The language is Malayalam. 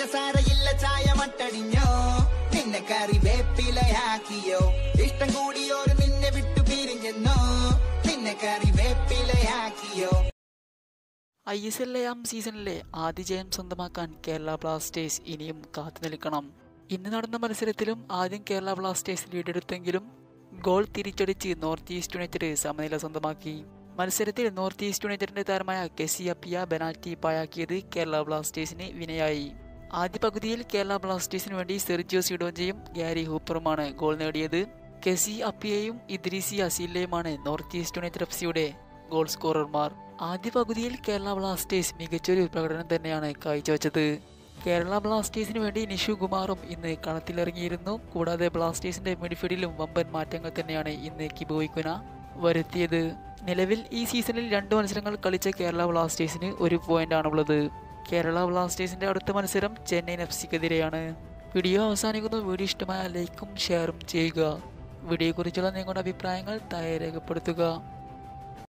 പഞ്ചസാരയില്ല ചായ മട്ടടിഞ്ഞോ നിന്നെ കറി വേപ്പിലയാക്കിയോ ഇഷ്ടം കൂടിയോര് നിന്നെ വിട്ടു പിരിഞ്ഞെന്നോ നിന്നെ കറി വേപ്പിലയാക്കിയോ ഐ എസ് എൽ ആം സീസണിലെ ആദ്യ ജയം സ്വന്തമാക്കാൻ കേരള ബ്ലാസ്റ്റേഴ്സ് ഇനിയും കാത്തു നിൽക്കണം ഇന്ന് നടന്ന മത്സരത്തിലും ആദ്യം കേരള ബ്ലാസ്റ്റേഴ്സ് ലീഡെടുത്തെങ്കിലും ഗോൾ തിരിച്ചടിച്ച് നോർത്ത് ഈസ്റ്റ് യുണൈറ്റഡ് സമനില സ്വന്തമാക്കി മത്സരത്തിൽ നോർത്ത് ഈസ്റ്റ് യുണൈറ്റഡിന്റെ താരമായ കെസി അപ്പിയ ബെനാൽറ്റി പായാക്കിയത് കേരള ബ്ലാസ്റ്റേഴ്സിന് വിനയായി ആദ്യ പകുതിയിൽ കേരള ബ്ലാസ്റ്റേഴ്സിന് വേണ്ടി സെർജിയോ സിഡോഞ്ചയും ഗാരി ഹൂപ്പറുമാണ് ഗോൾ നേടിയത് കെസി അപ്പിയയും ഇദ്രീസി അസീലയുമാണ് നോർത്ത് ഈസ്റ്റ് യുണൈറ്റഡ് എഫ് സിയുടെ ഗോൾ സ്കോറർമാർ ആദ്യ പകുതിയിൽ കേരള ബ്ലാസ്റ്റേഴ്സ് മികച്ചൊരു പ്രകടനം തന്നെയാണ് കാഴ്ചവെച്ചത് കേരള ബ്ലാസ്റ്റേഴ്സിന് വേണ്ടി നിഷു കുമാറും ഇന്ന് കളത്തിലിറങ്ങിയിരുന്നു കൂടാതെ ബ്ലാസ്റ്റേഴ്സിന്റെ മിഡ്ഫീൽഡിലും വമ്പൻ മാറ്റങ്ങൾ തന്നെയാണ് ഇന്ന് കിബോയ്ക്കുന വരുത്തിയത് നിലവിൽ ഈ സീസണിൽ രണ്ട് മത്സരങ്ങൾ കളിച്ച കേരള ബ്ലാസ്റ്റേഴ്സിന് ഒരു പോയിന്റാണുള്ളത് കേരള ബ്ലാസ്റ്റേഴ്സിന്റെ അടുത്ത മത്സരം ചെന്നൈയിൻ എഫ് സിക്കെതിരെയാണ് വീഡിയോ അവസാനിക്കുന്നു വീഡിയോ ഇഷ്ടമായ ലൈക്കും ഷെയറും ചെയ്യുക വീഡിയോയെക്കുറിച്ചുള്ള നിങ്ങളുടെ അഭിപ്രായങ്ങൾ താഴെ രേഖപ്പെടുത്തുക